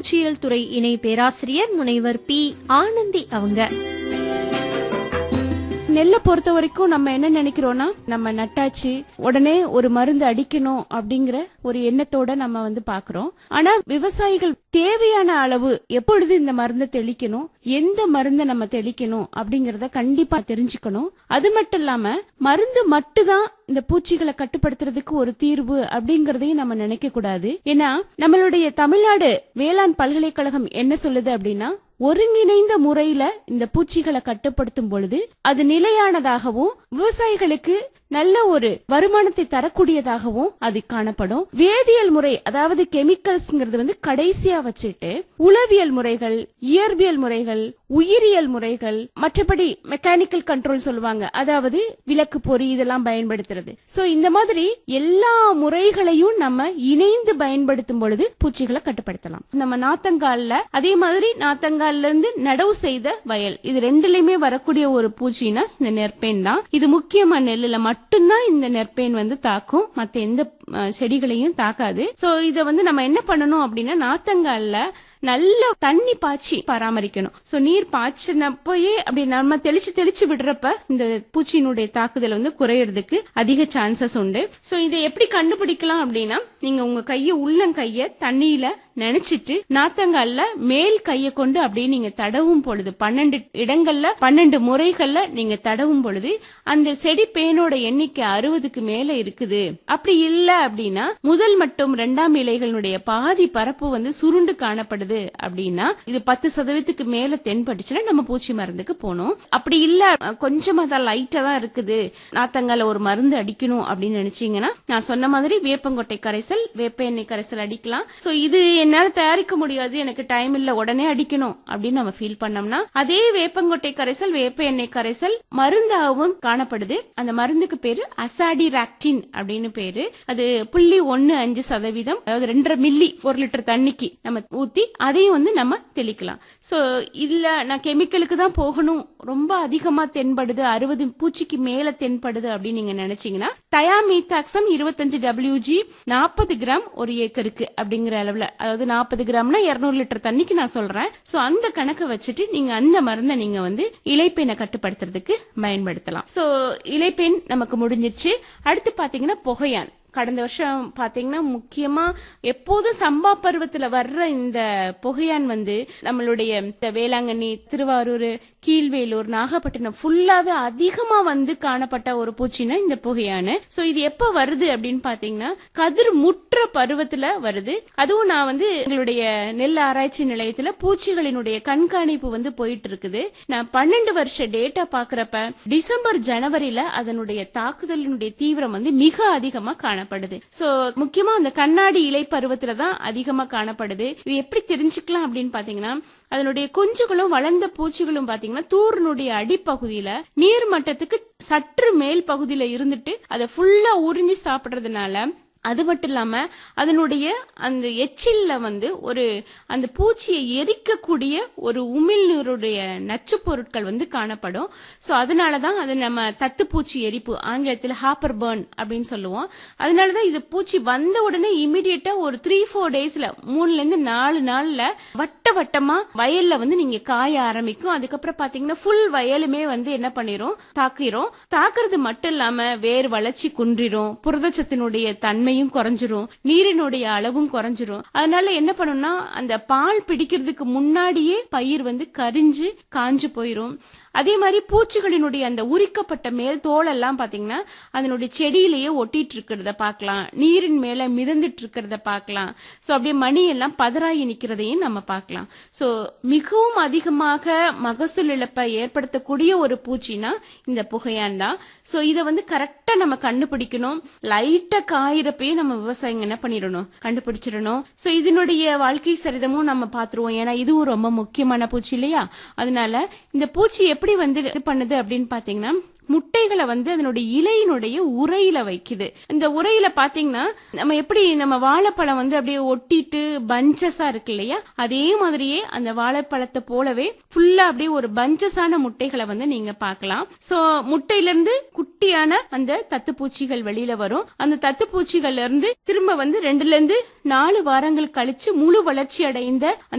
பூச்சியியல் துறை இணை பேராசிரியர் முனைவர் பி ஆனந்தி அவங்க நெல்லை பொறுத்த வரைக்கும் நம்ம என்ன நினைக்கிறோம்னா நம்ம நட்டாச்சு உடனே ஒரு மருந்து அடிக்கணும் அப்படிங்கிற ஒரு எண்ணத்தோட நம்ம வந்து பாக்குறோம் ஆனா விவசாயிகள் தேவையான அளவு எப்பொழுது இந்த மருந்தை தெளிக்கணும் எந்த மருந்தை நம்ம தெளிக்கணும் அப்படிங்கறத கண்டிப்பா தெரிஞ்சுக்கணும் அது மட்டும் இல்லாம மருந்து மட்டும்தான் இந்த பூச்சிகளை கட்டுப்படுத்துறதுக்கு ஒரு தீர்வு அப்படிங்கறதையும் நம்ம நினைக்க கூடாது ஏன்னா நம்மளுடைய தமிழ்நாடு வேளாண் பல்கலைக்கழகம் என்ன சொல்லுது அப்படின்னா ஒருங்கிணைந்த முறையில இந்த பூச்சிகளை கட்டுப்படுத்தும் பொழுது அது நிலையானதாகவும் விவசாயிகளுக்கு நல்ல ஒரு வருமானத்தை தரக்கூடியதாகவும் அது காணப்படும் வேதியியல் முறை அதாவது கெமிக்கல்ஸ்ங்கிறது வந்து கடைசியா வச்சுட்டு உளவியல் முறைகள் இயற்பியல் முறைகள் உயிரியல் முறைகள் மற்றபடி மெக்கானிக்கல் கண்ட்ரோல் சொல்லுவாங்க அதாவது விளக்கு பொறி இதெல்லாம் பயன்படுத்துறது சோ இந்த மாதிரி எல்லா முறைகளையும் நம்ம இணைந்து பயன்படுத்தும் பொழுது பூச்சிகளை கட்டுப்படுத்தலாம் நம்ம நாத்தங்கால்ல அதே மாதிரி நாத்தங்கால்ல இருந்து நடவு செய்த வயல் இது ரெண்டுலயுமே வரக்கூடிய ஒரு பூச்சினா இந்த நெற்பேன் தான் இது முக்கியமா நெல்லுல மட்டும்தான் இந்த நெற்பேன் வந்து தாக்கும் மத்த எந்த அஹ், செடிகளையும் தாக்காது சோ இத வந்து நம்ம என்ன பண்ணணும் அப்படின்னா நாத்தங்கால்ல நல்ல தண்ணி பாய்ச்சி பராமரிக்கணும் சோ நீர் பாய்ச்சினப்பயே அப்படி நம்ம தெளிச்சு தெளிச்சு விடுறப்ப இந்த பூச்சியினுடைய தாக்குதல் வந்து குறையறதுக்கு அதிக சான்சஸ் உண்டு சோ இதை எப்படி கண்டுபிடிக்கலாம் அப்படின்னா நீங்க உங்க கைய உள்ளங்கைய தண்ணியில நினைச்சிட்டு நாத்தங்கால்ல மேல் கைய கொண்டு அப்படியே நீங்க தடவும் பொழுது பன்னெண்டு இடங்கள்ல பன்னெண்டு முறைகள்ல நீங்க தடவும் பொழுது அந்த செடி பேனோட எண்ணிக்கை அறுபதுக்கு மேல இருக்குது அப்படி இல்ல அப்படின்னா முதல் மற்றும் இரண்டாம் இலைகளுடைய பாதி பரப்பு வந்து சுருண்டு காணப்படுது அப்படின்னா இது பத்து சதவீதத்துக்கு மேல தென்பட்டுச்சுன்னா நம்ம பூச்சி மருந்துக்கு போகணும் அப்படி இல்ல அஹ், கொஞ்சமா தான் லைட்டா தான் இருக்குது நாத்தங்கால ஒரு மருந்து அடிக்கணும் அப்படின்னு நினைச்சீங்கன்னா நான் சொன்ன மாதிரி வேப்பங்கொட்டை கரைசல் வேப்ப எண்ணெய் கரைசல் அடிக்கலாம் சோ இது என்னால தயாரிக்க முடியாது எனக்கு டைம் இல்ல உடனே அடிக்கணும் அப்படின்னு நம்ம ஃபீல் பண்ணோம்னா அதே வேப்பங்கொட்டை கரைசல் வேப்ப எண்ணெய் கரைசல் மருந்தாகவும் காணப்படுது அந்த மருந்துக்கு பேரு அசாடி ராக்டின் அப்படின்னு பேரு அது புள்ளி ஒன்னு அஞ்சு சதவீதம் அதாவது ரெண்டரை மில்லி ஒரு லிட்டர் தண்ணிக்கு நம்ம ஊத்தி அதையும் வந்து நம்ம தெளிக்கலாம் சோ இல்ல நான் கெமிக்கலுக்கு தான் போகணும் ரொம்ப அதிகமா தென்படுது அறுபது பூச்சிக்கு மேல தென்படுது அப்படின்னு நீங்க நினைச்சீங்கன்னா தயாமீத்தாக்சம் இருபத்தஞ்சு டபிள்யூஜி நாற்பது கிராம் ஒரு ஏக்கருக்கு அப்படிங்கிற அளவுல அதாவது நாற்பது கிராம்னா இருநூறு லிட்டர் தண்ணிக்கு நான் சொல்றேன் சோ அந்த கணக்கை வச்சுட்டு நீங்க அந்த மருந்தை நீங்க வந்து இலைப்பெண்ணை கட்டுப்படுத்துறதுக்கு பயன்படுத்தலாம் சோ இலைப்பெண் நமக்கு முடிஞ்சிருச்சு அடுத்து பாத்தீங்கன்னா புகையான் கடந்த வருஷம் பாத்தீங்கன்னா முக்கியமா எப்போதும் சம்பா பருவத்துல வர்ற இந்த புகையான் வந்து நம்மளுடைய இந்த வேளாங்கண்ணி திருவாரூர் கீழ்வேலூர் நாகப்பட்டினம் ஃபுல்லாவே அதிகமா வந்து காணப்பட்ட ஒரு பூச்சினா இந்த புகையானு சோ இது எப்ப வருது அப்படின்னு பாத்தீங்கன்னா கதிர் முற்ற பருவத்துல வருது அதுவும் நான் வந்து எங்களுடைய நெல் ஆராய்ச்சி நிலையத்துல பூச்சிகளினுடைய கண்காணிப்பு வந்து போயிட்டு இருக்குது நான் பன்னெண்டு வருஷ டேட்டா பாக்குறப்ப டிசம்பர் ஜனவரியில அதனுடைய தாக்குதலினுடைய தீவிரம் வந்து மிக அதிகமா காணப்படுது சோ முக்கியமா அந்த கண்ணாடி இலை பருவத்துல தான் அதிகமா காணப்படுது இது எப்படி தெரிஞ்சுக்கலாம் அப்படின்னு பாத்தீங்கன்னா அதனுடைய குஞ்சுகளும் வளர்ந்த பூச்சிகளும் பாத்தீங்கன்னா தூரினுடைய அடிப்பகுதியில நீர் மட்டத்துக்கு சற்று மேல் பகுதியில இருந்துட்டு அதை ஃபுல்லா உறிஞ்சி சாப்பிடுறதுனால அது மட்டும் இல்லாம அதனுடைய அந்த எச்சில்ல வந்து ஒரு அந்த பூச்சியை எரிக்கக்கூடிய ஒரு உமிழ்நீருடைய நச்சு பொருட்கள் வந்து காணப்படும் சோ அதனாலதான் அது நம்ம தத்துப்பூச்சி எரிப்பு ஆங்கிலத்தில் ஹாப்பர் பர்ன் அப்படின்னு சொல்லுவோம் அதனாலதான் இது பூச்சி வந்த உடனே இமிடியட்டா ஒரு த்ரீ ஃபோர் டேஸ்ல மூணுல இருந்து நாலு நாள்ல வட்ட வட்டமா வயல்ல வந்து நீங்க காய ஆரம்பிக்கும் அதுக்கப்புறம் பாத்தீங்கன்னா ஃபுல் வயலுமே வந்து என்ன பண்ணிரும் தாக்கிரும் தாக்குறது மட்டும் இல்லாம வேர் வளர்ச்சி குன்றிரும் புரதச்சத்தினுடைய தன்மையும் குறைஞ்சிரும் நீரினுடைய அளவும் குறைஞ்சிரும் அதனால என்ன பண்ணும்னா அந்த பால் பிடிக்கிறதுக்கு முன்னாடியே பயிர் வந்து கரிஞ்சு காஞ்சு போயிரும் அதே மாதிரி பூச்சிகளினுடைய அந்த உரிக்கப்பட்ட மேல் தோலெல்லாம் பாத்தீங்கன்னா அதனுடைய செடியிலேயே ஒட்டிட்டு இருக்கிறத பார்க்கலாம் நீரின் மேல மிதந்துட்டு இருக்கிறத பார்க்கலாம் சோ அப்படியே மணி எல்லாம் பதறாகி நிக்கிறதையும் நம்ம பார்க்கலாம் சோ மிகவும் அதிகமாக மகசூல் இழப்பை ஏற்படுத்தக்கூடிய ஒரு பூச்சினா இந்த புகையான் தான் சோ இதை வந்து கரெக்டா நம்ம கண்டுபிடிக்கணும் லைட்டா காயிறப்பயே நம்ம விவசாயிங்க என்ன பண்ணிடணும் கண்டுபிடிச்சிடணும் சோ இதனுடைய வாழ்க்கை சரிதமும் நம்ம பாத்துருவோம் ஏன்னா இதுவும் ரொம்ப முக்கியமான பூச்சி இல்லையா அதனால இந்த பூச்சி எப்படி வந்து இது பண்ணுது அப்படின்னு பாத்தீங்கன்னா முட்டைகளை வந்து அதனுடைய இலையினுடைய உரையில வைக்குது இந்த உரையில பாத்தீங்கன்னா நம்ம எப்படி நம்ம வாழைப்பழம் வந்து அப்படியே ஒட்டிட்டு பஞ்சஸா இருக்கு இல்லையா அதே மாதிரியே அந்த வாழைப்பழத்தை போலவே ஃபுல்லா அப்படியே ஒரு பஞ்சஸான முட்டைகளை வந்து நீங்க பார்க்கலாம் சோ முட்டையில இருந்து குட்டியான அந்த தத்துப்பூச்சிகள் வெளியில வரும் அந்த தத்துப்பூச்சிகள்ல இருந்து திரும்ப வந்து ரெண்டுல இருந்து நாலு வாரங்கள் கழிச்சு முழு வளர்ச்சி அடைந்த